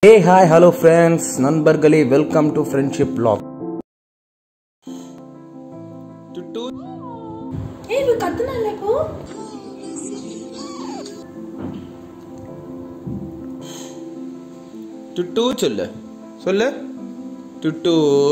ஹே hi hello friends நண்பர்களே welcome to friendship blog ஏய் இவ கத்துனால இப்போ டுட்டு சொல்லு சொல்லு டுட்டு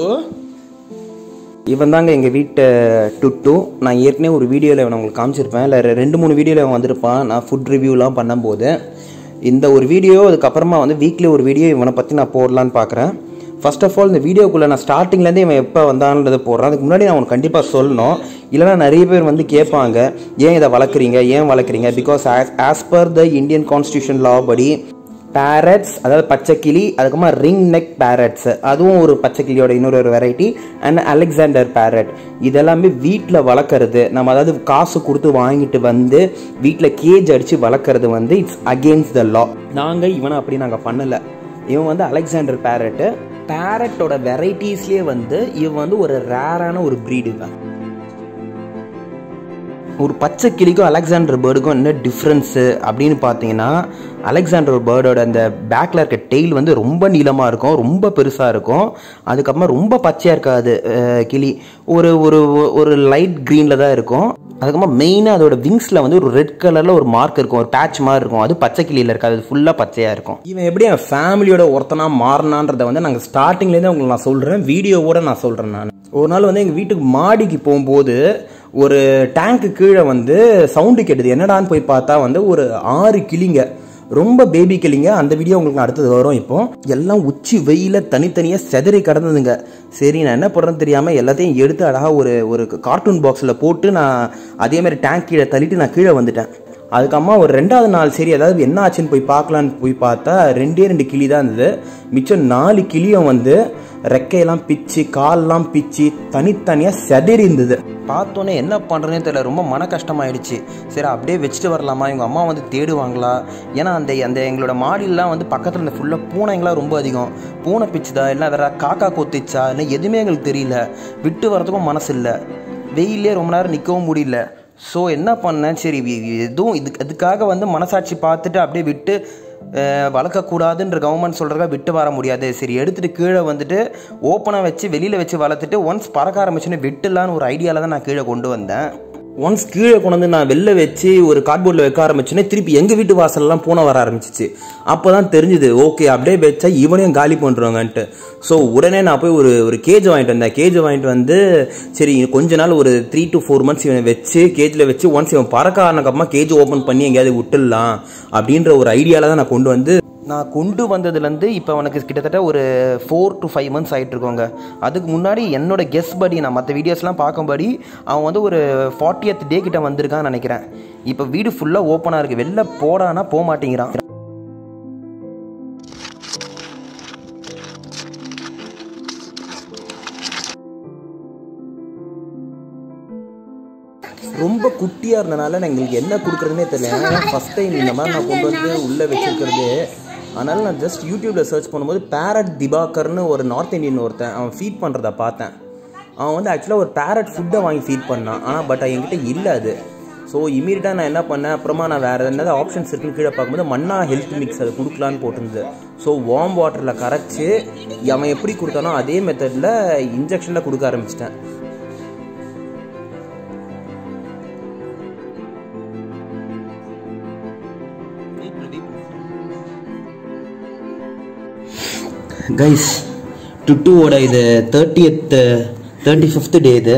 இவன் தாங்க எங்கள் வீட்டு டுட்டு நான் ஏற்கனவே ஒரு வீடியோவில் இவனை உங்களுக்கு காமிச்சிருப்பேன் இல்லை ரெண்டு மூணு வீடியோவில் அவன் வந்திருப்பான் நான் ஃபுட் ரிவ்யூலாம் பண்ணும்போது இந்த ஒரு வீடியோ அதுக்கப்புறமா வந்து வீக்லி ஒரு வீடியோ இவனை பற்றி நான் போடலான்னு பார்க்குறேன் ஃபர்ஸ்ட் ஆஃப் ஆல் இந்த வீடியோக்குள்ளே நான் ஸ்டார்டிங்லேருந்தே இவன் எப்போ வந்தான்றதை போடுறேன் அதுக்கு முன்னாடி நான் உனக்கு கண்டிப்பாக சொல்லணும் இல்லைனா நிறைய பேர் வந்து கேட்பாங்க ஏன் இதை வளர்க்குறீங்க ஏன் வளர்க்குறீங்க because as as per the Indian constitution law படி பேரட்ஸ் அதாவது பச்சைக்கிளி அதுக்கப்புறமா ரிங் நெக் பேரட்ஸ் அதுவும் ஒரு பச்சைக்கிளியோட இன்னொரு ஒரு வெரைட்டி அண்ட் அலெக்சாண்டர் பேரட் இதெல்லாமே வீட்டில் வளர்க்குறது நம்ம அதாவது காசு கொடுத்து வாங்கிட்டு வந்து வீட்டில் கேஜ் அடித்து வளர்க்குறது வந்து இட்ஸ் அகெயின்ஸ்ட் த லா நாங்கள் இவனை அப்படி நாங்கள் பண்ணலை இவன் வந்து அலெக்சாண்டர் பேரட்டு பேரட்டோட வெரைட்டிஸ்லேயே வந்து இவன் வந்து ஒரு ரேரான ஒரு ப்ரீடு தான் ஒரு பச்சை கிளிக்கும் அலெக்சாண்டர் பேர்டுக்கும் என்ன டிஃப்ரென்ஸு அப்படின்னு பார்த்தீங்கன்னா அலெக்சாண்டர் பேர்டோட அந்த பேக்கில் இருக்க டெய்ல் வந்து ரொம்ப நீளமாக இருக்கும் ரொம்ப பெருசாக இருக்கும் அதுக்கப்புறமா ரொம்ப பச்சையாக இருக்காது அஹ், கிளி ஒரு ஒரு ஒரு லைட் க்ரீனில் தான் இருக்கும் அதுக்கப்புறமா மெயினாக அதோட விங்ஸில் வந்து ஒரு ரெட் கலரில் ஒரு மார்க் இருக்கும் ஒரு பேட்ச் மாதிரி இருக்கும் அது பச்சை கிளியில் இருக்காது அது ஃபுல்லாக பச்சையாக இருக்கும் இவன் எப்படி என் ஃபேமிலியோட ஒருத்தனா மாறினான்றதை வந்து நாங்கள் ஸ்டார்டிங்லேருந்து உங்களுக்கு நான் சொல்கிறேன் வீடியோவோட நான் சொல்கிறேன் நான் ஒரு நாள் வந்து எங்கள் வீட்டுக்கு மாடிக்கு போகும்போது ஒரு டேங்க்கு கீழே வந்து சவுண்டு கேட்டது என்னடான்னு போய் பார்த்தா வந்து ஒரு ஆறு கிளிங்க ரொம்ப பேபி கிளிங்க அந்த வீடியோ உங்களுக்கு நான் அடுத்தது வரும் இப்போ எல்லாம் உச்சி வெயில தனித்தனியாக செதறி கிடந்ததுங்க சரி நான் என்ன பண்ணுறேன்னு தெரியாமல் எல்லாத்தையும் எடுத்து அழகாக ஒரு ஒரு கார்ட்டூன் பாக்ஸில் போட்டு நான் அதே மாதிரி டேங்க் கீழே தள்ளிட்டு நான் கீழே வந்துட்டேன் அதுக்கம்மா ஒரு ரெண்டாவது நாள் சரி அதாவது என்ன ஆச்சுன்னு போய் பார்க்கலான்னு போய் பார்த்தா ரெண்டே ரெண்டு கிளி தான் இருந்தது மிச்சம் நாலு கிளியும் வந்து ரெக்கையெல்லாம் பிச்சு கால்லாம் பிச்சு தனித்தனியாக செதறி இருந்தது பார்த்தோன்னே என்ன பண்ணுறதுனே தெரியல ரொம்ப மன கஷ்டமாயிடுச்சு சரி அப்படியே வச்சுட்டு வரலாமா எங்கள் அம்மா வந்து தேடுவாங்களா ஏன்னா அந்த அந்த எங்களோட மாடியிலலாம் வந்து பக்கத்தில் இந்த ஃபுல்லாக பூனைங்களாம் ரொம்ப அதிகம் பூனை பிச்சுதா இல்லை வேற காக்கா கொத்திச்சா இல்லை எதுவுமே எங்களுக்கு தெரியல விட்டு வரதுக்கும் மனசு இல்லை வெயிலே ரொம்ப நேரம் நிற்கவும் முடியல ஸோ என்ன பண்ணேன் சரி வி- வி- எதுவும் இதுக்கு அதுக்காக வந்து மனசாட்சி பார்த்துட்டு அப்படியே விட்டு அஹ், வளர்க்கக்கூடாதுன்ற கவர்மெண்ட் சொல்கிறத விட்டு வர முடியாது சரி எடுத்துகிட்டு கீழே வந்துட்டு ஓப்பனாக வச்சு வெளியில் வச்சு வளர்த்துட்டு ஒன்ஸ் பறக்க ஆரம்பிச்சுன்னு விட்டுலான்னு ஒரு ஐடியாவில் தான் நான் கீழே கொண்டு வந்தேன் ஒன்ஸ் கீழே கொண்டு வந்து நான் வெளில வச்சு ஒரு கார்ட்போர்டில் வைக்க ஆரம்பிச்சோன்னே திருப்பி எங்கள் வீட்டு வாசல்லாம் பூனை வர ஆரம்பிச்சிச்சு அப்போ தான் தெரிஞ்சுது ஓகே அப்படியே வச்சா இவனையும் காலி பண்ணுறாங்கன்ட்டு ஸோ உடனே நான் போய் ஒரு ஒரு கேஜ் வாங்கிட்டு வந்தேன் கேஜ் வாங்கிட்டு வந்து சரி கொஞ்ச நாள் ஒரு த்ரீ டு ஃபோர் மந்த்ஸ் இவனை வச்சு கேஜில் வச்சு ஒன்ஸ் இவன் பறக்க ஆனதுக்கப்புறமா கேஜ் ஓப்பன் பண்ணி எங்கேயாவது விட்டுடலாம் அப்படின்ற ஒரு ஐடியாவில் தான் நான் கொண்டு வந்து நான் கொண்டு வந்ததுலேருந்து இப்போ அவனுக்கு கிட்டத்தட்ட ஒரு ஃபோர் டு ஃபைவ் மந்த்ஸ் ஆகிட்டு இருக்கோங்க அதுக்கு முன்னாடி என்னோட கெஸ் படி நான் மற்ற வீடியோஸ்லாம் பார்க்கும்படி அவன் வந்து ஒரு ஃபார்ட்டியத் டே கிட்ட வந்திருக்கான்னு நினைக்கிறேன் இப்போ வீடு ஃபுல்லாக ஓப்பனாக இருக்குது வெளில போடானா போக மாட்டேங்கிறான் ரொம்ப குட்டியாக இருந்தனால நான் எங்களுக்கு என்ன கொடுக்குறதுனே தெரியல ஏன்னா ஃபஸ்ட் டைம் இந்த மாதிரி நான் கொண்டு வந்து உள்ளே வச்சிருக்கிறது அதனால நான் ஜஸ்ட் யூடியூப்பில் சர்ச் பண்ணும்போது பேரட் திபாகர்னு ஒரு நார்த் இந்தியன் ஒருத்தன் அவன் ஃபீட் பண்ணுறத பார்த்தேன் அவன் வந்து ஆக்சுவலாக ஒரு பேரட் ஃபுட்டை வாங்கி ஃபீட் பண்ணான் ஆனால் பட் என்கிட்ட இல்லை அது ஸோ இமீடியட்டாக நான் என்ன பண்ணேன் அப்புறமா நான் வேறு என்னது ஆப்ஷன்ஸ் இருக்குன்னு கீழே பார்க்கும்போது மன்னா ஹெல்த் மிக்ஸ் அது கொடுக்கலான்னு போட்டிருந்தது ஸோ வார்ம் வாட்டரில் கரைச்சி அவன் எப்படி கொடுத்தானோ அதே மெத்தடில் இன்ஜெக்ஷனில் கொடுக்க ஆரம்பிச்சிட்டேன் கைஸ் டுட்டுவோட இது தேர்ட்டியத் தேர்ட்டி ஃபிஃப்த் டே இது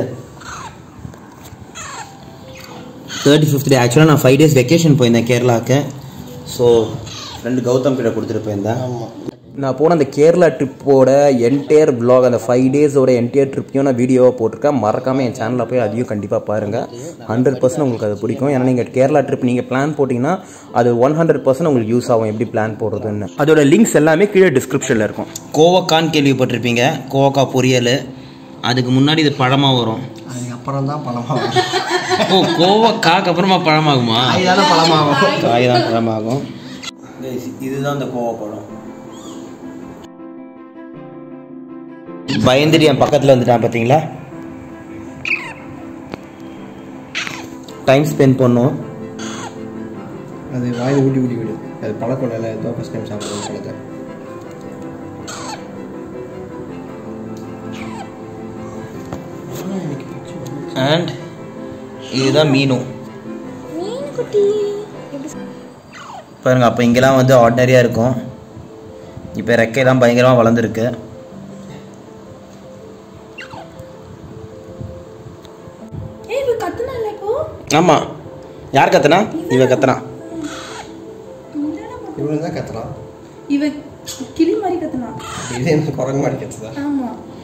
தேர்ட்டி ஃபிஃப்த் டே ஆக்சுவலாக நான் ஃபைவ் டேஸ் வெக்கேஷன் போயிருந்தேன் கேரளாவுக்கு ஸோ ஃப்ரெண்டு கௌதம் கிட்ட கொடுத்துட்டு போயிருந்தேன் நான் போன அந்த கேரளா ட்ரிப்போட என்டையர் vlog அந்த ஃபைவ் டேஸோட என்டையர் ட்ரிப்பையும் நான் வீடியோவாக போட்டிருக்கேன் மறக்காமல் என் சேனலில் போய் அதையும் கண்டிப்பாக பாருங்கள் ஹண்ட்ரட் பர்சன்ட் உங்களுக்கு அது பிடிக்கும் ஏன்னா நீங்கள் கேரளா ட்ரிப் நீங்கள் பிளான் போட்டிங்கன்னா அது ஒன் ஹண்ட்ரட் பர்சன்ட் உங்களுக்கு யூஸ் ஆகும் எப்படி பிளான் போடுறதுன்னு அதோட லிங்க்ஸ் எல்லாமே கீழே டிஸ்கிரிப்ஷனில் இருக்கும் கோவக்கான்னு கேள்விப்பட்டிருப்பீங்க கோவக்கா பொரியல் அதுக்கு முன்னாடி இது பழமாக வரும் அதுக்கப்புறம் தான் பழமாகும் ஓ கோவக்காக்கு அப்புறமா பழமாகுமா காய் தானே பழமாகும் காய் தான் பழமாகும் இதுதான் அந்த கோவப்பழம் பயந்துட்டு என் பக்கத்தில் வந்துட்டான் பார்த்தீங்களா டைம் ஸ்பெண்ட் பண்ணோம் அது வாய் ஊட்டி ஊட்டி விடு அது பழக்கம் இல்லை ஏதோ ஃபஸ்ட் டைம் சாப்பிடுவோம் பழத்தை அண்ட் இதுதான் மீனும் மீன் குட்டி எப்படி பாருங்க அப்போ இங்கெல்லாம் வந்து ஆர்டினரியாக இருக்கும் இப்போ ரெக்கையெல்லாம் பயங்கரமாக வளர்ந்துருக்கு ஏய் இவ கத்துனால இப்போ ஆமாம் யார் கத்துனா இவ கத்துனா இவனு தான் கத்துறான் இவ கிளி மாதிரி கத்துனா இதே எனக்கு குரங்கு மாதிரி கத்துதா ஆமா